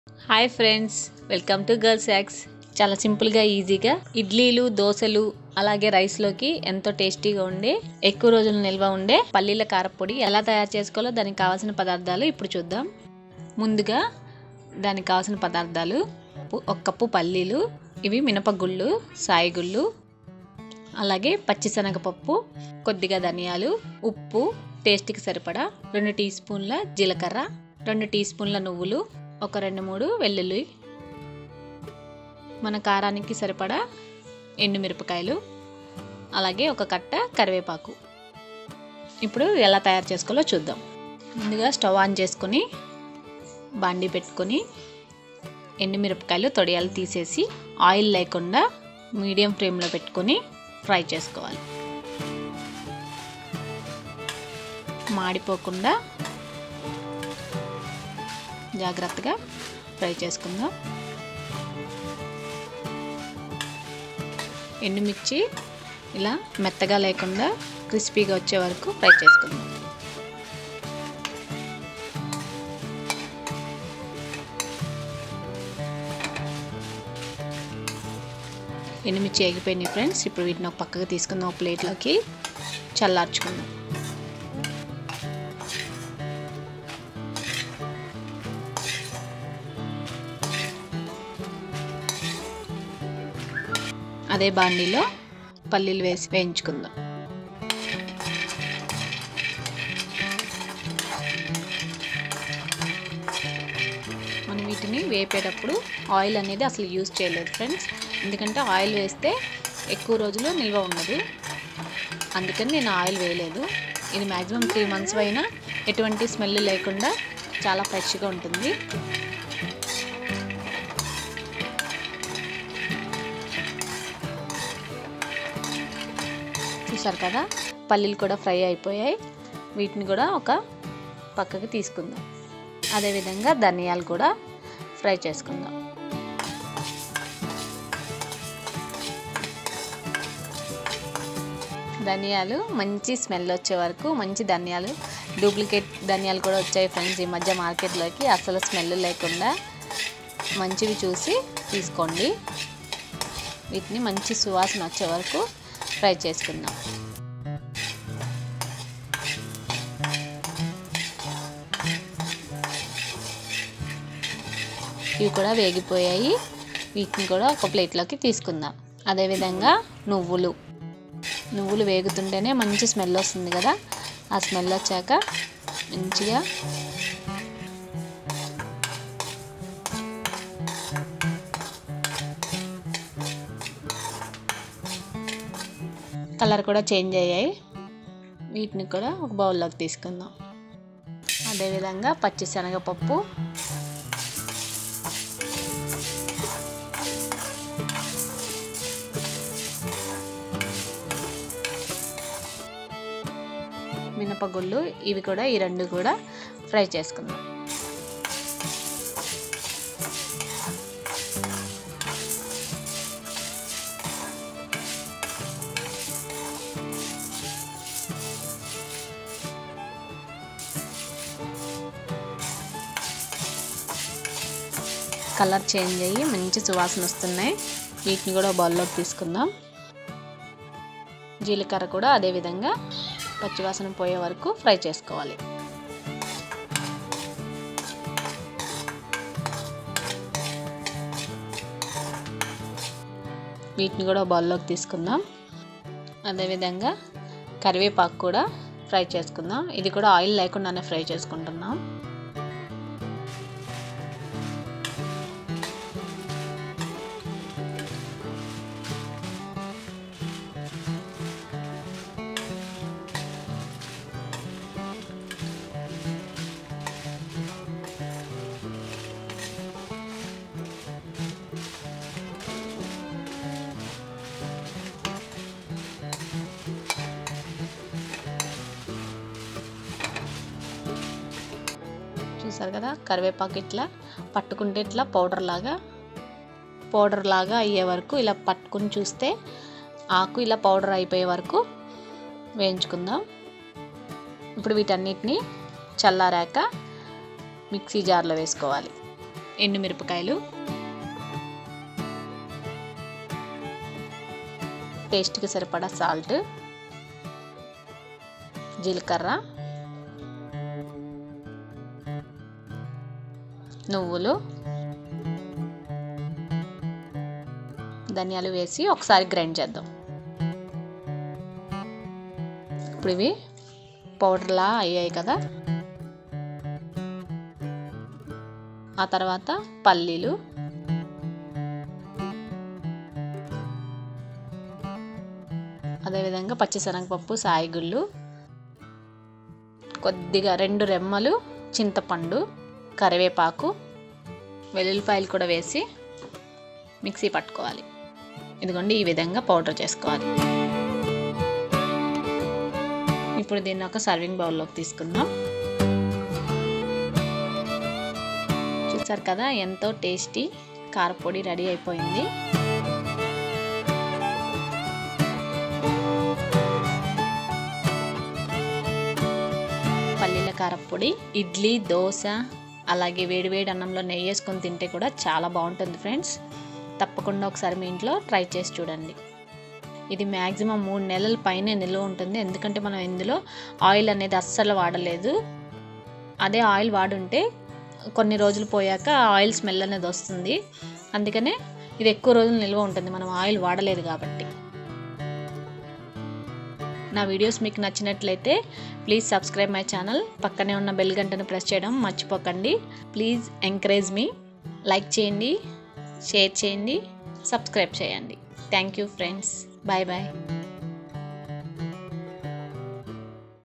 hi friends welcome to girls hacks చాలా సింపుల్గా ఈజీగా ఇడ్లీలు దోశలు అలాగే రైస్లోకి ఎంతో టేస్టీగా ఉండే ఎక్కువ రోజులు నిల్వ ఉండే పల్లీల కారపొడి ఎలా తయారు చేసుకోవాలో దానికి కావాల్సిన పదార్థాలు ఇప్పుడు చూద్దాం ముందుగా దానికి కావాల్సిన పదార్థాలు ఒక కప్పు పల్లీలు ఇవి మినపగుళ్ళు సాయిగుళ్ళు అలాగే పచ్చిశనగపప్పు కొద్దిగా ధనియాలు ఉప్పు టేస్ట్కి సరిపడా రెండు టీ స్పూన్ల జీలకర్ర రెండు టీ స్పూన్ల నువ్వులు ఒక రెండు మూడు వెల్లుల్లి మన కారానికి సరిపడా ఎండుమిరపకాయలు అలాగే ఒక కట్ట కరివేపాకు ఇప్పుడు ఎలా తయారు చేసుకోవాలో చూద్దాం ముందుగా స్టవ్ ఆన్ చేసుకొని బాండి పెట్టుకొని ఎండుమిరపకాయలు తొడియాలు తీసేసి ఆయిల్ లేకుండా మీడియం ఫ్లేమ్లో పెట్టుకొని ఫ్రై చేసుకోవాలి మాడిపోకుండా జాగ్రత్తగా ఫ్రై చేసుకుందాం ఎండుమిర్చి ఇలా మెత్తగా లేకుండా క్రిస్పీగా వచ్చే వరకు ఫ్రై చేసుకుందాం ఎండుమిర్చి ఎగిపోయినాయి ఫ్రెండ్స్ ఇప్పుడు వీటిని ఒక పక్కకు తీసుకుందాం ఒక ప్లేట్లోకి చల్లార్చుకుందాం అదే బాండీలో పల్లీలు వేసి వేయించుకుందాం మనం వీటిని వేపేటప్పుడు ఆయిల్ అనేది అసలు యూజ్ చేయలేదు ఫ్రెండ్స్ ఎందుకంటే ఆయిల్ వేస్తే ఎక్కువ రోజులు నిల్వ ఉండదు అందుకని నేను ఆయిల్ వేయలేదు ఇది మ్యాక్సిమం త్రీ మంత్స్ అయినా ఎటువంటి స్మెల్ లేకుండా చాలా ఫ్రెష్గా ఉంటుంది చూసారు కదా పల్లీలు కూడా ఫ్రై అయిపోయాయి వీటిని కూడా ఒక పక్కకి తీసుకుందాం అదేవిధంగా ధనియాలు కూడా ఫ్రై చేసుకుందాం ధనియాలు మంచి స్మెల్ వచ్చే వరకు మంచి ధనియాలు డూప్లికేట్ ధనియాలు కూడా వచ్చాయి ఫ్రెండ్స్ ఈ మధ్య మార్కెట్లోకి అసలు స్మెల్ లేకుండా మంచివి చూసి తీసుకోండి వీటిని మంచి సువాసన వచ్చే వరకు ఫ్రై చేసుకుందాం ఇవి కూడా వేగిపోయాయి వీటిని కూడా ఒక ప్లేట్లోకి తీసుకుందాం అదేవిధంగా నువ్వులు నువ్వులు వేగుతుంటేనే మంచి స్మెల్ వస్తుంది కదా ఆ స్మెల్ వచ్చాక మంచిగా కలర్ కూడా చేంజ్ అయ్యాయి వీటిని కూడా ఒక బౌల్లోకి తీసుకుందాం అదేవిధంగా పచ్చి శనగపప్పు మినపగుళ్ళు ఇవి కూడా ఈ రెండు కూడా ఫ్రై చేసుకుందాం కలర్ చేంజ్ అయ్యి మంచి సువాసన వస్తున్నాయి వీటిని కూడా బౌల్లోకి తీసుకుందాం జీలకర్ర కూడా అదేవిధంగా పచ్చివాసన పోయే వరకు ఫ్రై చేసుకోవాలి వీటిని కూడా బౌల్లోకి తీసుకుందాం అదేవిధంగా కరివేపాకు కూడా ఫ్రై చేసుకుందాం ఇది కూడా ఆయిల్ లేకుండానే ఫ్రై చేసుకుంటున్నాం చూసారు కదా కరివేపాకు ఇట్లా పట్టుకుంటే ఇట్లా పౌడర్ లాగా పౌడర్ లాగా అయ్యే వరకు ఇలా పట్టుకుని చూస్తే ఆకు ఇలా పౌడర్ అయిపోయే వరకు వేయించుకుందాం ఇప్పుడు వీటన్నిటిని చల్లారాక మిక్సీ జార్లో వేసుకోవాలి ఎండుమిరపకాయలు టేస్ట్కి సరిపడా సాల్ట్ జీలకర్ర నువ్వులు ధనియాలు వేసి ఒకసారి గ్రైండ్ చేద్దాం ఇప్పుడు ఇవి పౌడర్లా అయ్యాయి కదా ఆ తర్వాత పల్లీలు అదేవిధంగా పచ్చిశనగపప్పు సాయిగుళ్ళు కొద్దిగా రెండు రెమ్మలు చింతపండు కరివేపాకు వెల్లుల్లిపాయలు కూడా వేసి మిక్సీ పట్టుకోవాలి ఇదిగోండి ఈ విధంగా పౌడర్ చేసుకోవాలి ఇప్పుడు దీన్ని ఒక సర్వింగ్ బౌల్లోకి తీసుకుందాం చూసారు కదా ఎంతో టేస్టీ కారపొడి రెడీ అయిపోయింది పల్లీల కారపొడి ఇడ్లీ దోశ అలాగే వేడివేడి అన్నంలో నెయ్యి వేసుకొని తింటే కూడా చాలా బాగుంటుంది ఫ్రెండ్స్ తప్పకుండా ఒకసారి మీ ఇంట్లో ట్రై చేసి చూడండి ఇది మ్యాక్సిమం మూడు నెలల పైనే నిల్వ ఉంటుంది ఎందుకంటే మనం ఇందులో ఆయిల్ అనేది అస్సలు వాడలేదు అదే ఆయిల్ వాడుంటే కొన్ని రోజులు పోయాక ఆయిల్ స్మెల్ అనేది వస్తుంది అందుకనే ఇది ఎక్కువ రోజులు నిల్వ ఉంటుంది మనం ఆయిల్ వాడలేదు కాబట్టి నా వీడియోస్ మీకు నచ్చినట్లయితే ప్లీజ్ సబ్స్క్రైబ్ మై ఛానల్ పక్కనే ఉన్న బెల్ గంటను ప్రెస్ చేయడం మర్చిపోకండి ప్లీజ్ ఎంకరేజ్ మీ లైక్ చేయండి షేర్ చేయండి సబ్స్క్రైబ్ చేయండి thank you friends bye bye